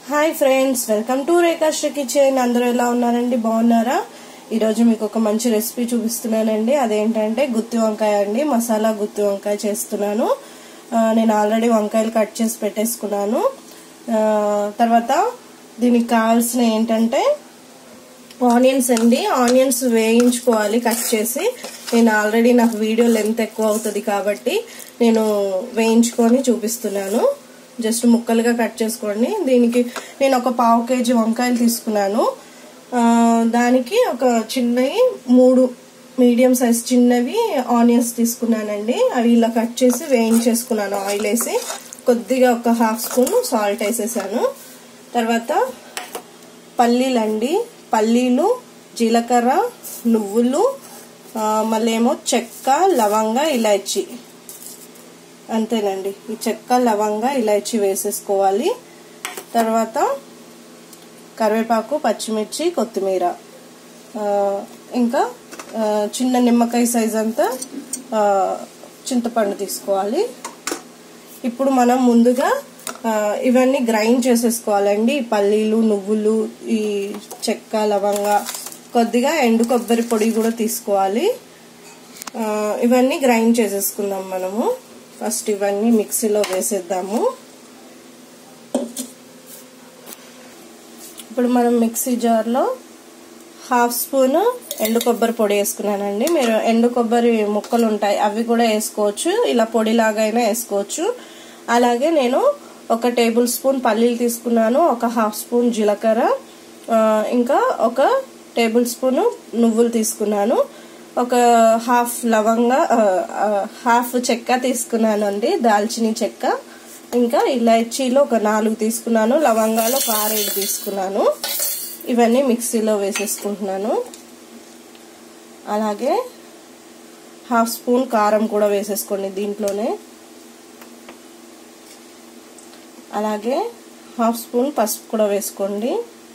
hi friends welcome to Rekhashree kitchen అందరూ ఎలా ఉన్నారండి బాగున్నారా ఈరోజు మీకు ఒక మంచి రెసిపీ చూపిస్తున్నానండి అదేంటంటే గుత్తి వంకాయ అండి మసాలా గుత్తి వంకాయ చేస్తున్నాను ఆ, నేను ఆల్రెడీ వంకాయలు కట్ చేసి పెట్టేసుకున్నాను ఆ, తర్వాత దీనికి కావాల్సిన ఏంటంటే ఆనియన్స్ అండి ఆనియన్స్ వేయించుకోవాలి కట్ చేసి నేను ఆల్రెడీ నాకు వీడియో లెంత్ ఎక్కువ అవుతుంది కాబట్టి నేను వేయించుకొని చూపిస్తున్నాను జస్ట్ ముక్కలుగా కట్ చేసుకోండి దీనికి నేను ఒక పావు కేజీ వంకాయలు తీసుకున్నాను ఆ, దానికి ఒక చిన్నవి మూడు మీడియం సైజ్ చిన్నవి ఆనియన్స్ తీసుకున్నానండి అవి ఇలా కట్ చేసి వేయించేసుకున్నాను ఆయిల్ వేసి కొద్దిగా ఒక హాఫ్ స్పూన్ సాల్ట్ వేసేసాను తర్వాత పల్లీలండి పల్లీలు జీలకర్ర నువ్వులు ఆ, మళ్ళీ ఏమో చెక్క లవంగ ఇలాచి అంతేనండి ఈ చెక్క లవంగ ఇలాచి వేసేసుకోవాలి తర్వాత కరివేపాకు పచ్చిమిర్చి కొత్తిమీర ఆ, ఇంకా ఆ, చిన్న నిమ్మకాయ సైజ్ అంతా ఆ, చింతపండు తీసుకోవాలి ఇప్పుడు మనం ముందుగా ఆ, ఇవన్నీ గ్రైండ్ చేసేసుకోవాలండి ఈ పల్లీలు నువ్వులు ఈ చెక్క లవంగ కొద్దిగా ఎండు కొబ్బరి పొడి కూడా తీసుకోవాలి ఆ, ఇవన్నీ గ్రైండ్ చేసేసుకుందాం మనము ఫస్ట్ ఇవన్నీ మిక్సీలో వేసేద్దాము ఇప్పుడు మనం మిక్సీ జార్లో హాఫ్ స్పూన్ ఎండు కొబ్బరి పొడి వేసుకున్నానండి మీరు ఎండు కొబ్బరి ముక్కలు ఉంటాయి అవి కూడా వేసుకోవచ్చు ఇలా పొడిలాగైనా వేసుకోవచ్చు అలాగే నేను ఒక టేబుల్ స్పూన్ పల్లీలు తీసుకున్నాను ఒక హాఫ్ స్పూన్ జీలకర్ర ఇంకా ఒక టేబుల్ స్పూన్ నువ్వులు తీసుకున్నాను ఒక హాఫ్ లవంగా హాఫ్ చెక్క తీసుకున్నాను అండి దాల్చిని చెక్క ఇంకా ఇలాచీలో ఒక నాలుగు తీసుకున్నాను లవంగాలు ఒక ఆరేడు తీసుకున్నాను ఇవన్నీ మిక్సీలో వేసేసుకుంటున్నాను అలాగే హాఫ్ స్పూన్ కారం కూడా వేసేసుకోండి దీంట్లోనే అలాగే హాఫ్ స్పూన్ పసుపు కూడా వేసుకోండి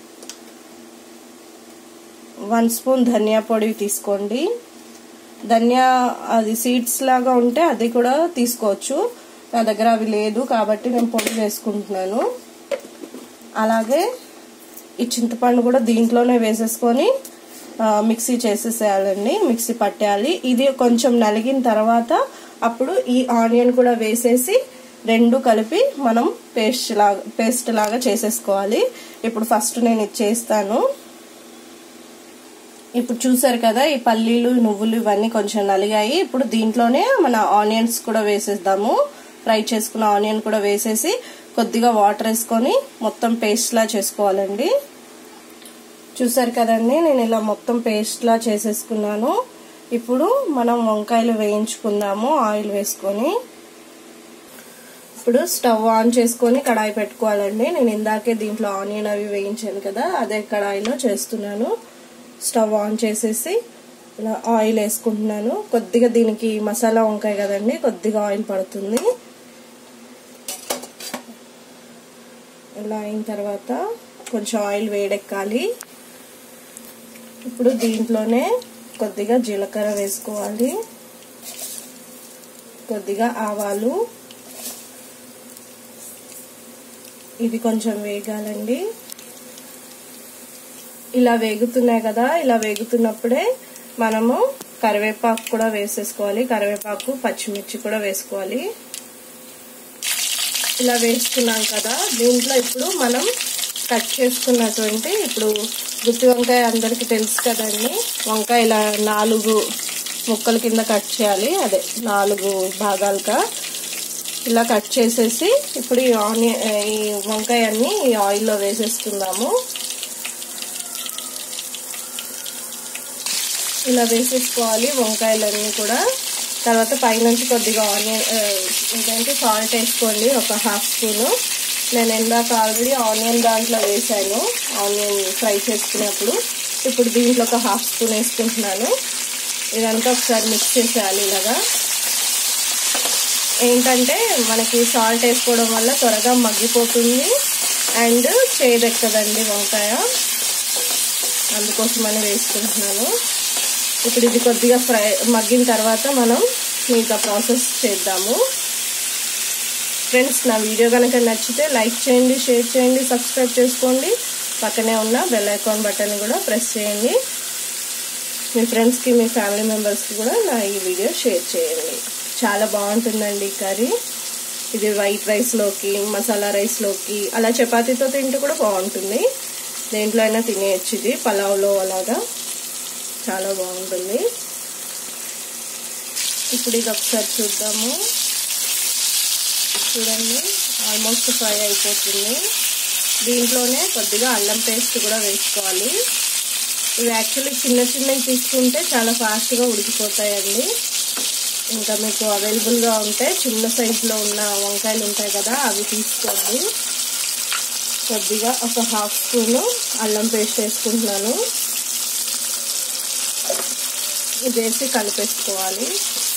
వన్ స్పూన్ ధనియా పొడి తీసుకోండి ధనియా అది సీడ్స్ లాగా ఉంటే అది కూడా తీసుకోవచ్చు నా దగ్గర అవి లేదు కాబట్టి నేను పొడి వేసుకుంటున్నాను అలాగే ఈ చింతపండు కూడా దీంట్లోనే వేసేసుకొని మిక్సీ చేసేసేయాలండి మిక్సీ పట్టేయాలి ఇది కొంచెం నలిగిన తర్వాత అప్పుడు ఈ ఆనియన్ కూడా వేసేసి రెండు కలిపి మనం పేస్ట్ లాగా పేస్ట్ లాగా చేసేసుకోవాలి ఇప్పుడు ఫస్ట్ నేను ఇది చేస్తాను ఇప్పుడు చూసారు కదా ఈ పల్లీలు నువ్వులు ఇవన్నీ కొంచెం నలిగాయి ఇప్పుడు దీంట్లోనే మన ఆనియన్స్ కూడా వేసేద్దాము ఫ్రై చేసుకున్న ఆనియన్ కూడా వేసేసి కొద్దిగా వాటర్ వేసుకొని మొత్తం పేస్ట్లా చేసుకోవాలండి చూసారు కదండి నేను ఇలా మొత్తం పేస్ట్లా చేసేసుకున్నాను ఇప్పుడు మనం వంకాయలు వేయించుకుందాము ఆయిల్ వేసుకొని ఇప్పుడు స్టవ్ ఆన్ చేసుకొని కడాయి పెట్టుకోవాలండి నేను ఇందాకే దీంట్లో ఆనియన్ అవి వేయించాను కదా అదే కడాయిలో చేస్తున్నాను స్టవ్ ఆన్ చేసేసి ఇలా ఆయిల్ వేసుకుంటున్నాను కొద్దిగా దీనికి మసాలా వంకాయ కదండి కొద్దిగా ఆయిల్ పడుతుంది ఇలా అయిన తర్వాత కొంచెం ఆయిల్ వేడెక్కాలి ఇప్పుడు దీంట్లోనే కొద్దిగా జీలకర్ర వేసుకోవాలి కొద్దిగా ఆవాలు ఇది కొంచెం వేగాలండి ఇలా వేగుతున్నాయి కదా ఇలా వేగుతున్నప్పుడే మనము కరివేపాకు కూడా వేసేసుకోవాలి కరివేపాకు పచ్చిమిర్చి కూడా వేసుకోవాలి ఇలా వేసుకున్నాం కదా దీంట్లో ఇప్పుడు మనం కట్ చేసుకున్నటువంటి ఇప్పుడు గుత్తి వంకాయ అందరికీ తెలుసు కదండి వంకాయ ఇలా నాలుగు ముక్కల కింద కట్ చేయాలి అదే నాలుగు భాగాలుగా ఇలా కట్ చేసేసి ఇప్పుడు ఈ ఆనియన్ ఈ వంకాయ అన్ని ఈ ఆయిల్లో వేసేసుకుందాము ఇలా వేసేసుకోవాలి వంకాయలన్నీ కూడా తర్వాత పైనుంచి కొద్దిగా ఆనియన్ ఏంటంటే సాల్ట్ వేసుకోండి ఒక హాఫ్ స్పూను నేను ఇందాక ఆల్రెడీ ఆనియన్ దాంట్లో వేసాను ఆనియన్ ఫ్రై చేసుకునేప్పుడు ఇప్పుడు దీంట్లో ఒక హాఫ్ స్పూన్ వేసుకుంటున్నాను ఇదంతా ఒకసారి మిక్స్ చేసేయాలి ఇలాగా ఏంటంటే మనకి సాల్ట్ వేసుకోవడం వల్ల త్వరగా మగ్గిపోతుంది అండ్ చేదెక్కదండి వంకాయ అందుకోసమని వేసుకుంటున్నాను ఇప్పుడు ఇది కొద్దిగా ఫ్రై మగ్గిన తర్వాత మనం మిగతా ప్రాసెస్ చేద్దాము ఫ్రెండ్స్ నా వీడియో కనుక నచ్చితే లైక్ చేయండి షేర్ చేయండి సబ్స్క్రైబ్ చేసుకోండి పక్కనే ఉన్న బెల్ ఐకాన్ బటన్ కూడా ప్రెస్ చేయండి మీ ఫ్రెండ్స్కి మీ ఫ్యామిలీ మెంబర్స్కి కూడా నా ఈ వీడియో షేర్ చేయండి చాలా బాగుంటుందండి ఈ కర్రీ ఇది వైట్ రైస్లోకి మసాలా రైస్లోకి అలా చపాతీతో తింటే కూడా బాగుంటుంది దేంట్లో అయినా తినేయచ్చు ఇది పలావ్లో అలాగా చాలా బాగుంటుంది ఇప్పుడు ఇది ఒకసారి చూద్దాము చూడండి ఆల్మోస్ట్ ఫ్రై అయిపోతుంది దీంట్లోనే కొద్దిగా అల్లం పేస్ట్ కూడా వేసుకోవాలి ఇవి యాక్చువల్లీ చిన్న చిన్నవి తీసుకుంటే చాలా ఫాస్ట్గా ఉడికిపోతాయండి ఇంకా మీకు అవైలబుల్గా ఉంటే చిన్న సైజులో ఉన్న వంకాయలు ఉంటాయి కదా అవి తీసుకోండి కొద్దిగా ఒక హాఫ్ స్పూను అల్లం పేస్ట్ వేసుకుంటున్నాను ఇది వేసి కలిపేసుకోవాలి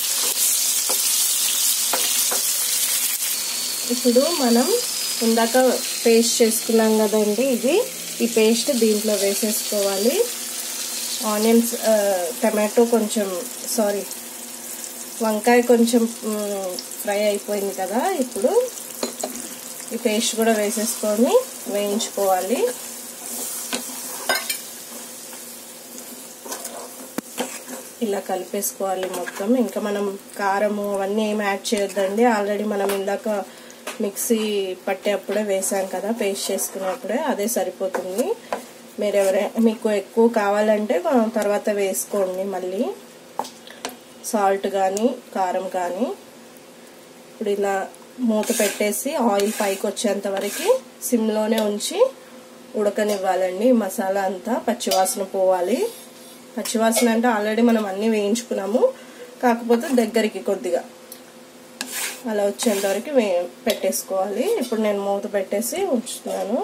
ఇప్పుడు మనం ఇందాక పేస్ట్ చేసుకున్నాం కదండి ఇది ఈ పేస్ట్ దీంట్లో వేసేసుకోవాలి ఆనియన్స్ టమాటో కొంచెం సారీ వంకాయ కొంచెం ఫ్రై అయిపోయింది కదా ఇప్పుడు ఈ పేస్ట్ కూడా వేసేసుకొని వేయించుకోవాలి ఇలా కలిపేసుకోవాలి మొత్తం ఇంకా మనం కారము అవన్నీ ఏమి యాడ్ చేయొద్దండి ఆల్రెడీ మనం ఇందాక మిక్సీ పట్టేటప్పుడే వేసాం కదా పేస్ట్ చేసుకునేప్పుడే అదే సరిపోతుంది మీరు ఎవరైనా మీకు ఎక్కువ కావాలంటే తర్వాత వేసుకోండి మళ్ళీ సాల్ట్ కానీ కారం కానీ ఇప్పుడు ఇలా మూత పెట్టేసి ఆయిల్ పైకి వచ్చేంత వరకు సిమ్లోనే ఉంచి ఉడకనివ్వాలండి మసాలా అంతా పచ్చివాసన పోవాలి పచ్చివాసన అంటే ఆల్రెడీ మనం అన్నీ వేయించుకున్నాము కాకపోతే దగ్గరికి కొద్దిగా అలా వచ్చేంత వరకు వే పెట్టేసుకోవాలి ఇప్పుడు నేను మూత పెట్టేసి ఉంచుతున్నాను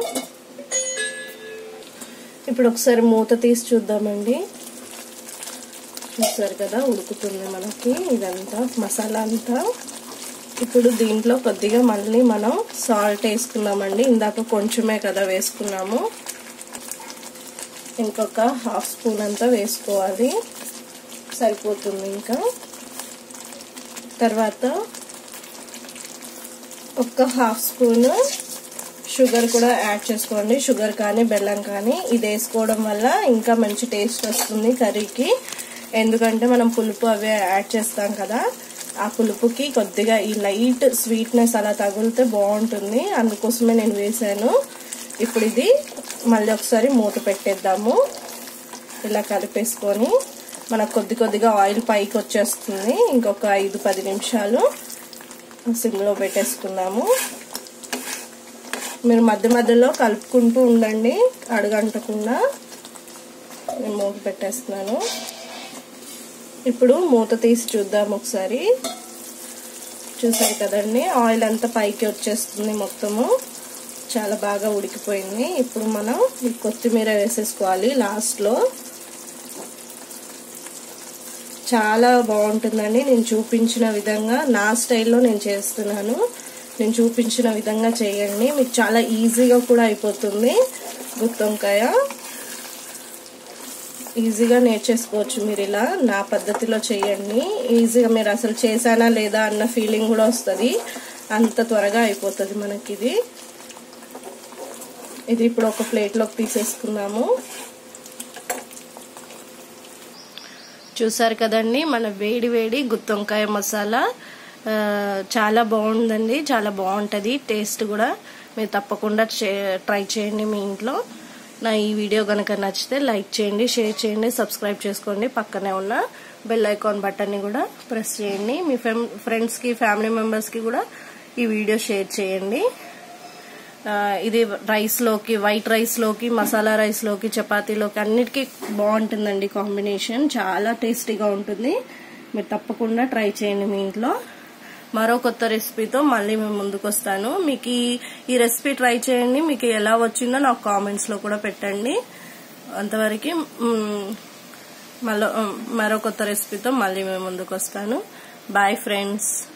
ఇప్పుడు ఒకసారి మూత తీసి చూద్దామండి చూసారు కదా ఉడుకుతుంది మనకి ఇదంతా మసాలా అంతా ఇప్పుడు దీంట్లో కొద్దిగా మళ్ళీ మనం సాల్ట్ వేసుకున్నామండి ఇందాక కొంచెమే కదా వేసుకున్నాము ఇంకొక హాఫ్ స్పూన్ అంతా వేసుకోవాలి సరిపోతుంది ఇంకా తర్వాత ఒక హాఫ్ స్పూన్ షుగర్ కూడా యాడ్ చేసుకోండి షుగర్ కానీ బెల్లం కానీ ఇది వేసుకోవడం వల్ల ఇంకా మంచి టేస్ట్ వస్తుంది కర్రీకి ఎందుకంటే మనం పులుపు అవి యాడ్ చేస్తాం కదా ఆ పులుపుకి కొద్దిగా ఈ లైట్ స్వీట్నెస్ అలా తగిలితే బాగుంటుంది అందుకోసమే నేను వేసాను ఇప్పుడు ఇది మళ్ళీ ఒకసారి మూత పెట్టేద్దాము ఇలా కలిపేసుకొని మనకు కొద్ది కొద్దిగా ఆయిల్ పైకి వచ్చేస్తుంది ఇంకొక ఐదు పది నిమిషాలు సిమ్లో పెట్టేసుకుందాము మీరు మధ్య మధ్యలో కలుపుకుంటూ ఉండండి అడుగంటకుండా నేను మూత పెట్టేస్తున్నాను ఇప్పుడు మూత తీసి చూద్దాం ఒకసారి చూసారు కదండి ఆయిల్ అంతా పైకి వచ్చేస్తుంది మొత్తము చాలా బాగా ఉడికిపోయింది ఇప్పుడు మనం ఈ కొత్తిమీర వేసేసుకోవాలి లాస్ట్లో చాలా బాగుంటుందండి నేను చూపించిన విధంగా నా స్టైల్లో నేను చేస్తున్నాను నేను చూపించిన విధంగా చేయండి మీకు చాలా ఈజీగా కూడా అయిపోతుంది గుత్తొంకాయ ఈజీగా నేర్చేసుకోవచ్చు మీరు ఇలా నా పద్ధతిలో చేయండి ఈజీగా మీరు అసలు చేశానా లేదా అన్న ఫీలింగ్ కూడా వస్తుంది అంత త్వరగా అయిపోతుంది మనకి ఇది ఇది ఇప్పుడు ఒక ప్లేట్లోకి తీసేసుకున్నాము చూసారు కదండి మన వేడి వేడి గుత్తొంకాయ మసాలా చాలా బాగుందండి చాలా బాగుంటుంది టేస్ట్ కూడా మీరు తప్పకుండా ట్రై చేయండి మీ ఇంట్లో నా ఈ వీడియో కనుక నచ్చితే లైక్ చేయండి షేర్ చేయండి సబ్స్క్రైబ్ చేసుకోండి పక్కనే ఉన్న బెల్ ఐకాన్ బటన్ని కూడా ప్రెస్ చేయండి మీ ఫ్రెండ్స్కి ఫ్యామిలీ మెంబర్స్కి కూడా ఈ వీడియో షేర్ చేయండి ఇది రైస్లోకి వైట్ రైస్లోకి మసాలా రైస్లోకి చపాతీలోకి అన్నిటికీ బాగుంటుందండి కాంబినేషన్ చాలా టేస్టీగా ఉంటుంది మీరు తప్పకుండా ట్రై చేయండి మీ ఇంట్లో మరో కొత్త రెసిపీతో మళ్ళీ మేము ముందుకు వస్తాను మీకు ఈ రెసిపీ ట్రై చేయండి మీకు ఎలా వచ్చిందో నాకు కామెంట్స్లో కూడా పెట్టండి అంతవరకు మరో మరో కొత్త రెసిపీతో మళ్ళీ మేము ముందుకు వస్తాను బాయ్ ఫ్రెండ్స్